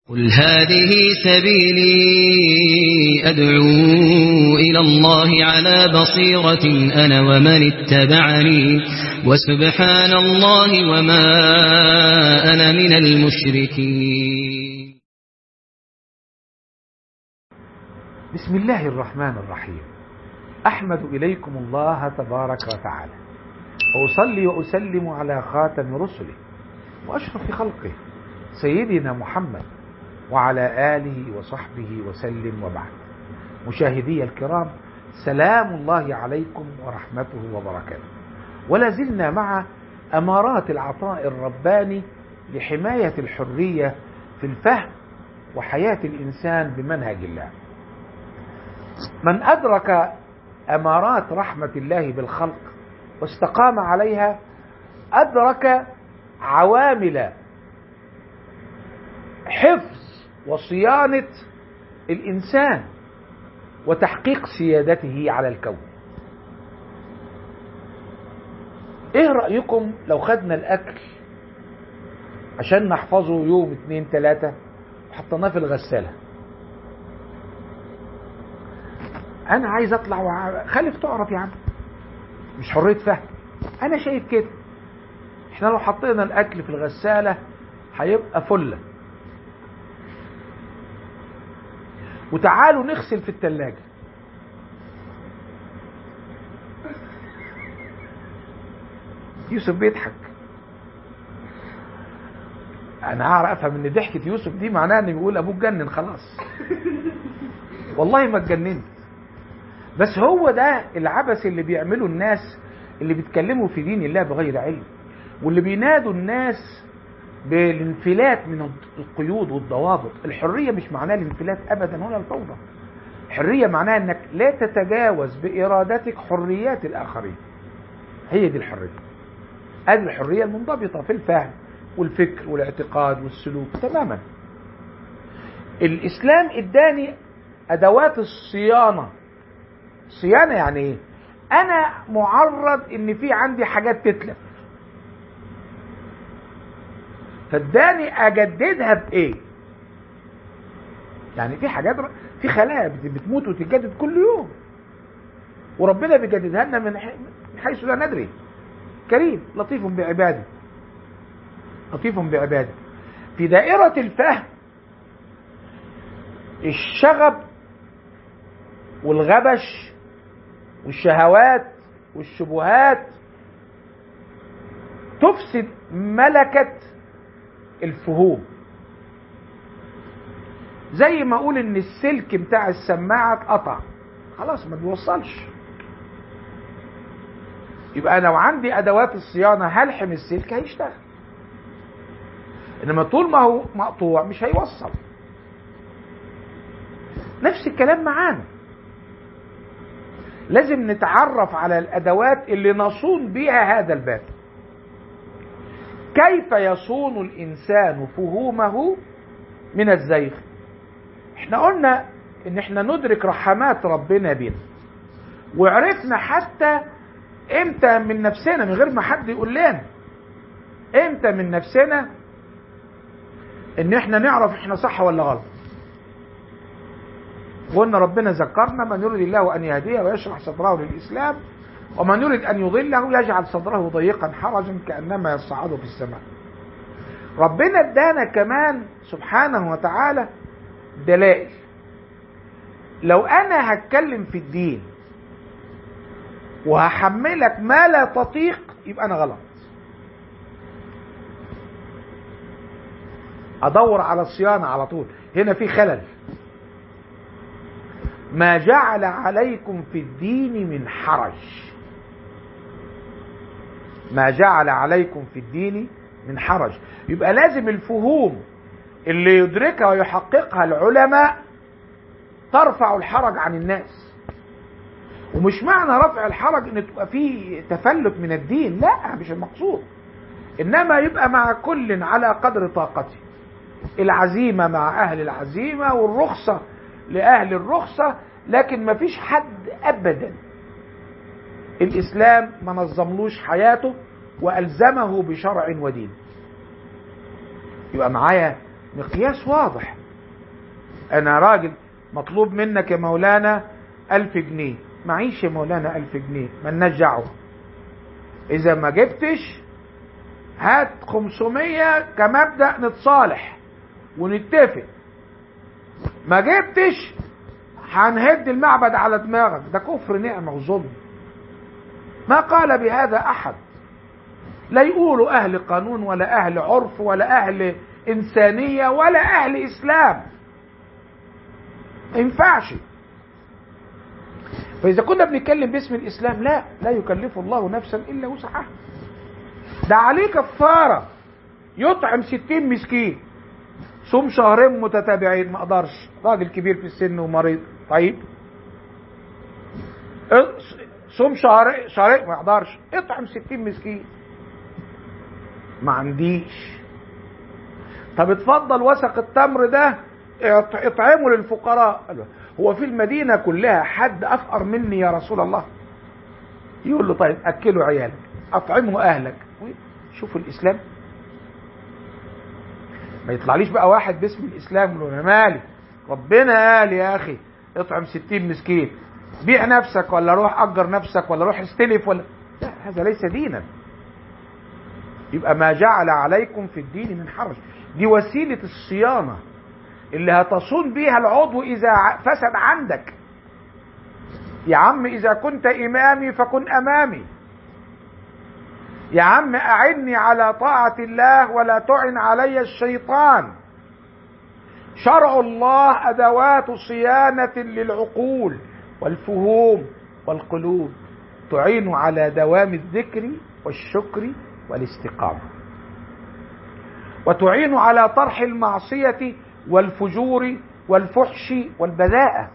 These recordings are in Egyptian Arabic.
قل هذه سبيلي أدعو إلى الله على بصيرة أنا ومن اتبعني وسبحان الله وما أنا من المشركين بسم الله الرحمن الرحيم أحمد إليكم الله تبارك وتعالى وأصلي وأسلم على خاتم رسله وأشرف خلقه سيدنا محمد وعلى آله وصحبه وسلم وبعد مشاهدي الكرام سلام الله عليكم ورحمته وبركاته ولا زلنا مع أمارات العطاء الرباني لحماية الحرية في الفهم وحياة الإنسان بمنهج الله من أدرك أمارات رحمة الله بالخلق واستقام عليها أدرك عوامل حفظ وصيانة الإنسان وتحقيق سيادته على الكون ايه رأيكم لو خدنا الأكل عشان نحفظه يوم اتنين تلاتة وحطيناه في الغسالة أنا عايز أطلع وع... خليك تعرف يا عم مش حرية فهم أنا شايف كده احنا لو حطينا الأكل في الغسالة هيبقى فله وتعالوا نغسل في التلاجة يوسف بيضحك انا اعرف افهم ان ضحكة يوسف دي معناها ان بيقول ابوه اتجنن خلاص والله ما اتجننت بس هو ده العبث اللي بيعمله الناس اللي بيتكلموا في دين الله بغير علم واللي بينادوا الناس بالانفلات من القيود والضوابط الحرية مش معناها الانفلات أبدا ولا الفوضى الحرية معناها أنك لا تتجاوز بإرادتك حريات الآخرين هي دي الحرية هذه الحرية المنضبطة في الفهم والفكر والاعتقاد والسلوك تماما الإسلام اداني أدوات الصيانة صيانة يعني إيه أنا معرض إن في عندي حاجات تتلف فاداني اجددها بايه يعني في حاجات في خلايا بتموت وتتجدد كل يوم وربنا بيجددها لنا من حيث لا ندري كريم لطيف بعباده لطيف بعباده في دائرة الفهم الشغب والغبش والشهوات والشبهات تفسد ملكه الفهوم زي ما اقول ان السلك بتاع السماعه اتقطع خلاص ما بيوصلش يبقى لو عندي ادوات الصيانه هلحم السلك هيشتغل انما طول ما هو مقطوع مش هيوصل نفس الكلام معانا لازم نتعرف على الادوات اللي نصون بيها هذا الباب كيف يصون الانسان فهومه من الزيغ احنا قلنا ان احنا ندرك رحمات ربنا بنا وعرفنا حتى امتى من نفسنا من غير ما حد يقول لنا امتى من نفسنا ان احنا نعرف احنا صح ولا غلط وقلنا ربنا ذكرنا من يريد الله ان يهديه ويشرح صدره للاسلام ومن يريد أن يضله يجعل صدره ضيقا حرجا كأنما يصعد في السماء ربنا ادانا كمان سبحانه وتعالى دلائل لو أنا هتكلم في الدين وهحملك ما لا تطيق يبقى أنا غلط أدور على الصيانة على طول هنا في خلل ما جعل عليكم في الدين من حرج ما جعل عليكم في الدين من حرج يبقى لازم الفهوم اللي يدركها ويحققها العلماء ترفع الحرج عن الناس ومش معنى رفع الحرج ان تبقى فيه تفلت من الدين لا مش المقصود انما يبقى مع كل على قدر طاقته العزيمة مع اهل العزيمة والرخصة لاهل الرخصة لكن مفيش حد ابدا الاسلام ما نظملوش حياته والزمه بشرع ودين يبقى معايا مقياس واضح انا راجل مطلوب منك يا مولانا ألف جنيه معيش يا مولانا ألف جنيه ملناش دعوة إذا ما جبتش هات 500 كمبدأ نتصالح ونتفق ما جبتش هنهد المعبد على دماغك ده كفر نعمة وظلم ما قال بهذا أحد لا يقولوا أهل قانون ولا أهل عرف ولا أهل إنسانية ولا أهل إسلام ما ينفعش فإذا كنا بنتكلم باسم الإسلام لا لا يكلف الله نفسا إلا وسعها ده عليه كفارة يطعم ستين مسكين صوم شهرين متتابعين ما اقدرش راجل كبير في السن ومريض طيب صوم شهر شهرين ما اقدرش اطعم ستين مسكين ما عنديش طب اتفضل وسق التمر ده اطعمه للفقراء هو في المدينة كلها حد أفقر مني يا رسول الله يقول له طيب أكله عيالك أطعمه أهلك شوفوا الإسلام ما يطلعليش بقى واحد باسم الإسلام يقول انا مالي ربنا قال يا أخي اطعم ستين مسكين بيع نفسك ولا روح أجر نفسك ولا روح استلف ولا لا هذا ليس دينا يبقى ما جعل عليكم في الدين من حرج دي وسيلة الصيانة اللي هتصون بيها العضو إذا فسد عندك يا عم إذا كنت إمامي فكن أمامي يا عم أعني على طاعة الله ولا تعن علي الشيطان شرع الله أدوات صيانة للعقول والفهوم والقلوب تعين على دوام الذكر والشكر والاستقامة وتعين على طرح المعصية والفجور والفحش والبذاءة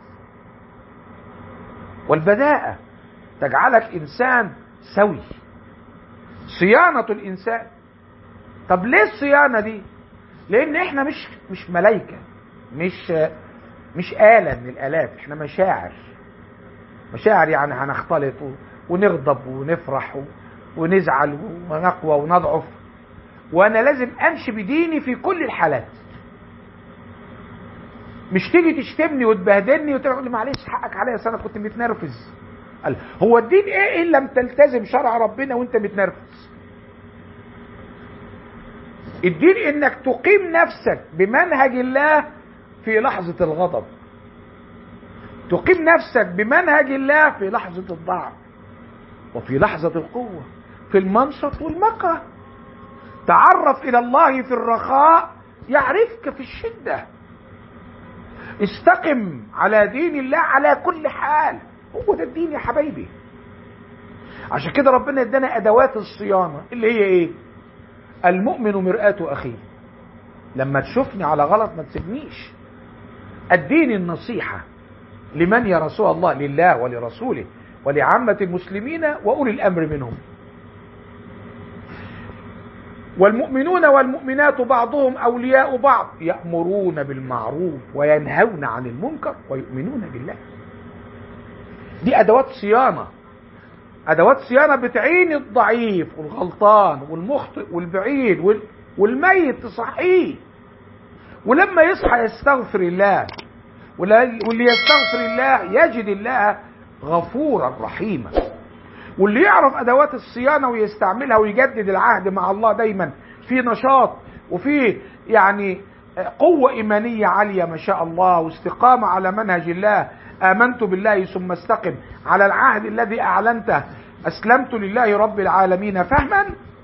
والبذاءة تجعلك إنسان سوي صيانة الإنسان طب ليه الصيانة دي لأن إحنا مش مش ملايكة مش مش آلة من الآلات إحنا مشاعر مشاعر يعني هنختلط ونغضب ونفرح ونزعل ونقوى ونضعف وأنا لازم أمشي بديني في كل الحالات مش تيجي تشتمني وتبهدلني وتقول لي معلش حقك عليا انا كنت متنرفز قال هو الدين ايه ان لم تلتزم شرع ربنا وانت متنرفز الدين انك تقيم نفسك بمنهج الله في لحظة الغضب تقيم نفسك بمنهج الله في لحظة الضعف وفي لحظة القوة في المنشط والمكره تعرف إلى الله في الرخاء يعرفك في الشدة استقم على دين الله على كل حال هو ده الدين يا حبايبي عشان كده ربنا ادانا ادوات الصيانه اللي هي ايه المؤمن مرآة اخيه لما تشوفني على غلط ما تسيبنيش اديني النصيحه لمن يا رسول الله لله ولرسوله ولعامة المسلمين وأولي الأمر منهم والمؤمنون والمؤمنات بعضهم أولياء بعض يأمرون بالمعروف وينهون عن المنكر ويؤمنون بالله دي أدوات صيانة أدوات صيانة بتعين الضعيف والغلطان والمخطئ والبعيد والميت تصحيه ولما يصحى يستغفر الله واللي يستغفر الله يجد الله غفورا رحيما واللي يعرف ادوات الصيانه ويستعملها ويجدد العهد مع الله دايما في نشاط وفي يعني قوه ايمانيه عاليه ما شاء الله واستقامه على منهج الله امنت بالله ثم استقم على العهد الذي اعلنته اسلمت لله رب العالمين فهما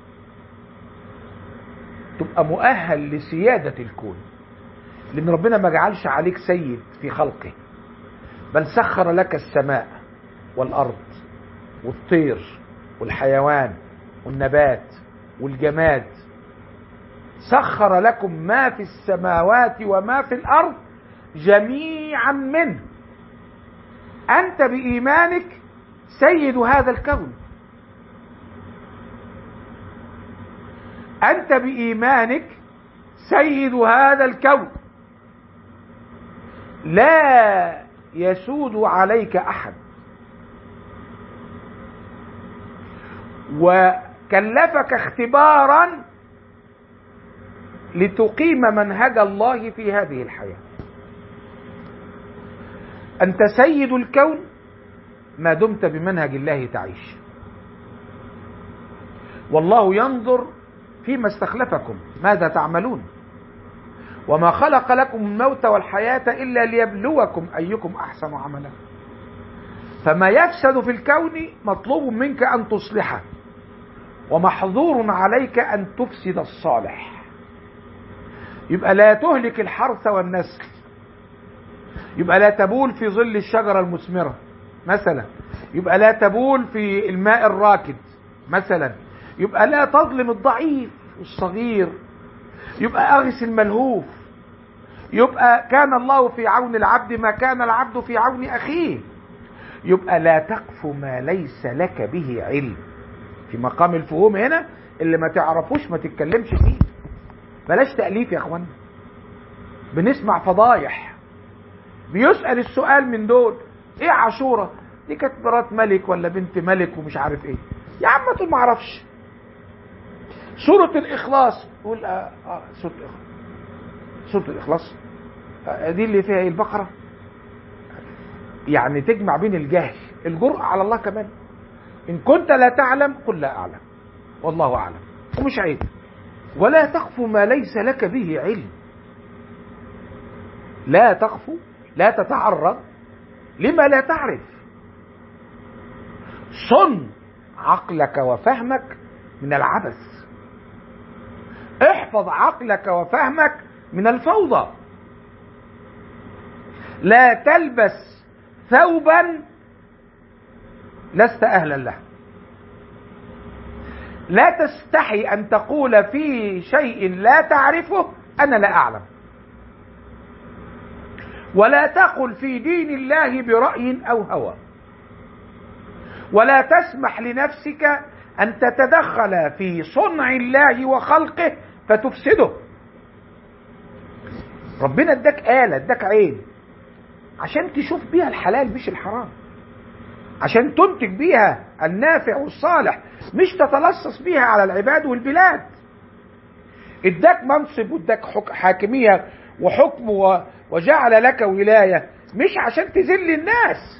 تبقى مؤهل لسياده الكون لان ربنا ما جعلش عليك سيد في خلقه بل سخر لك السماء والارض والطير والحيوان والنبات والجماد سخر لكم ما في السماوات وما في الارض جميعا منه انت بايمانك سيد هذا الكون انت بايمانك سيد هذا الكون لا يسود عليك احد وكلفك اختبارا لتقيم منهج الله في هذه الحياة أنت سيد الكون ما دمت بمنهج الله تعيش والله ينظر فيما استخلفكم ماذا تعملون وما خلق لكم الموت والحياة إلا ليبلوكم أيكم أحسن عملا فما يفسد في الكون مطلوب منك أن تصلحه ومحظور عليك أن تفسد الصالح يبقى لا تهلك الحرث والنسل يبقى لا تبول في ظل الشجرة المثمرة مثلا يبقى لا تبول في الماء الراكد مثلا يبقى لا تظلم الضعيف والصغير يبقى أغس الملهوف يبقى كان الله في عون العبد ما كان العبد في عون أخيه يبقى لا تقف ما ليس لك به علم في مقام الفهوم هنا اللي ما تعرفوش ما تتكلمش فيه بلاش تأليف يا اخوانا بنسمع فضايح بيسأل السؤال من دول ايه عاشورة دي كانت مرات ملك ولا بنت ملك ومش عارف ايه يا عم تقول ما اعرفش سورة الإخلاص يقول آه آه سورة الإخلاص سورة الإخلاص آه دي اللي فيها ايه البقرة يعني تجمع بين الجهل الجرأة على الله كمان إن كنت لا تعلم قل لا أعلم والله أعلم ومش عيب ولا تقف ما ليس لك به علم لا تقف لا تتعرض لما لا تعرف صن عقلك وفهمك من العبث احفظ عقلك وفهمك من الفوضى لا تلبس ثوبا لست اهلا له لا تستحي ان تقول في شيء لا تعرفه انا لا اعلم ولا تقل في دين الله براي او هوى ولا تسمح لنفسك ان تتدخل في صنع الله وخلقه فتفسده ربنا اداك آلة اداك عين عشان تشوف بيها الحلال مش الحرام عشان تنتج بيها النافع والصالح مش تتلصص بيها على العباد والبلاد اداك منصب واداك حاكمية وحكم وجعل لك ولاية مش عشان تذل الناس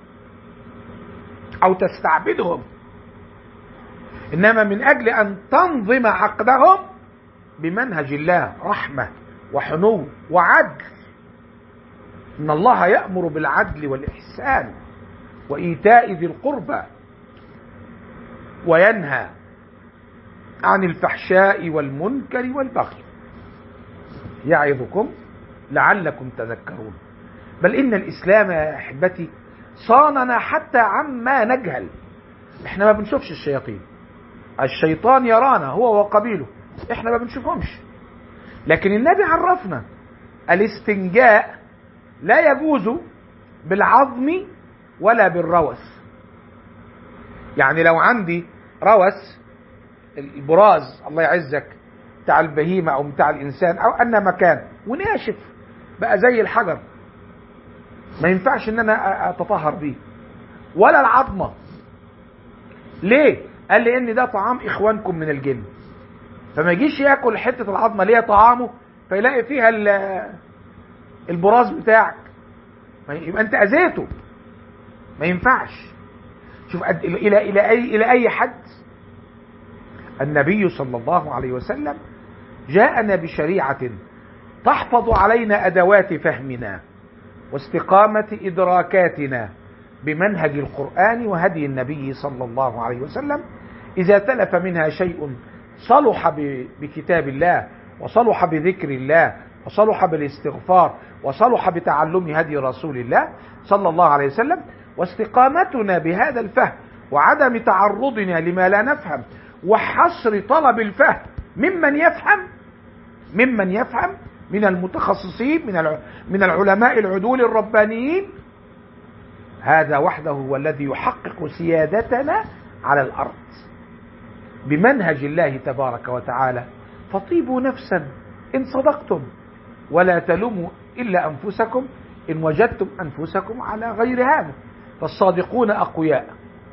او تستعبدهم انما من اجل ان تنظم عقدهم بمنهج الله رحمة وحنو وعدل ان الله يأمر بالعدل والإحسان وإيتاء ذي القربى وينهى عن الفحشاء والمنكر والبغي يعظكم لعلكم تذكرون بل إن الإسلام يا أحبتي صاننا حتى عما نجهل احنا ما بنشوفش الشياطين الشيطان يرانا هو وقبيله احنا ما بنشوفهمش لكن النبي عرفنا الاستنجاء لا يجوز بالعظم ولا بالروث يعني لو عندي روث البراز الله يعزك بتاع البهيمة أو بتاع الإنسان أو أن مكان وناشف بقى زي الحجر ما ينفعش إن أنا أتطهر بيه ولا العظمة ليه؟ قال لي إن ده طعام إخوانكم من الجن فما يجيش ياكل حتة العظمة اللي هي طعامه فيلاقي فيها البراز بتاعك يبقى أنت أذيته ما ينفعش شوف الى الى اي الى اي حد النبي صلى الله عليه وسلم جاءنا بشريعه تحفظ علينا ادوات فهمنا واستقامه ادراكاتنا بمنهج القران وهدي النبي صلى الله عليه وسلم اذا تلف منها شيء صلح بكتاب الله وصلح بذكر الله وصلح بالاستغفار وصلح بتعلم هدي رسول الله صلى الله عليه وسلم واستقامتنا بهذا الفهم وعدم تعرضنا لما لا نفهم وحصر طلب الفهم ممن يفهم ممن يفهم من المتخصصين من من العلماء العدول الربانيين هذا وحده هو الذي يحقق سيادتنا على الارض بمنهج الله تبارك وتعالى فطيبوا نفسا ان صدقتم ولا تلوموا الا انفسكم ان وجدتم انفسكم على غير هذا فالصادقون أقوياء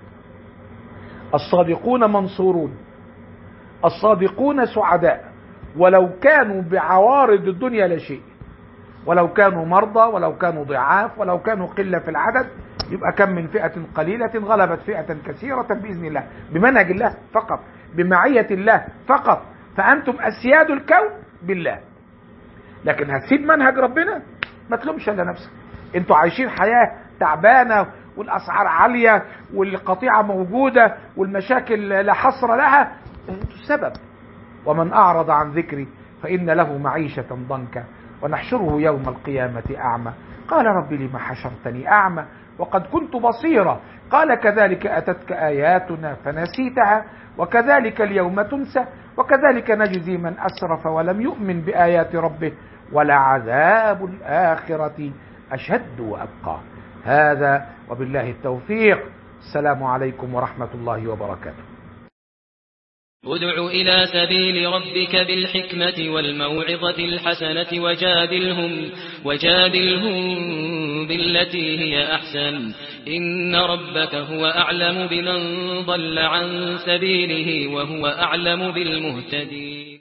الصادقون منصورون الصادقون سعداء ولو كانوا بعوارض الدنيا لا شيء ولو كانوا مرضى ولو كانوا ضعاف ولو كانوا قلة في العدد يبقى كم من فئة قليلة غلبت فئة كثيرة بإذن الله بمنهج الله فقط بمعية الله فقط فأنتم أسياد الكون بالله لكن هتسيب منهج ربنا ما تلومش الا نفسك انتوا عايشين حياة تعبانة والاسعار عالية والقطيعة موجودة والمشاكل لا حصر لها انتوا السبب ومن اعرض عن ذكري فان له معيشة ضنكا ونحشره يوم القيامة اعمى قال رب لم حشرتني اعمى وقد كنت بصيرا قال كذلك اتتك اياتنا فنسيتها وكذلك اليوم تنسى وكذلك نجزي من اسرف ولم يؤمن بايات ربه ولعذاب الآخرة أشد وأبقى هذا وبالله التوفيق السلام عليكم ورحمة الله وبركاته ادع إلى سبيل ربك بالحكمة والموعظة الحسنة وجادلهم, وجادلهم بالتي هي أحسن إن ربك هو أعلم بمن ضل عن سبيله وهو أعلم بالمهتدين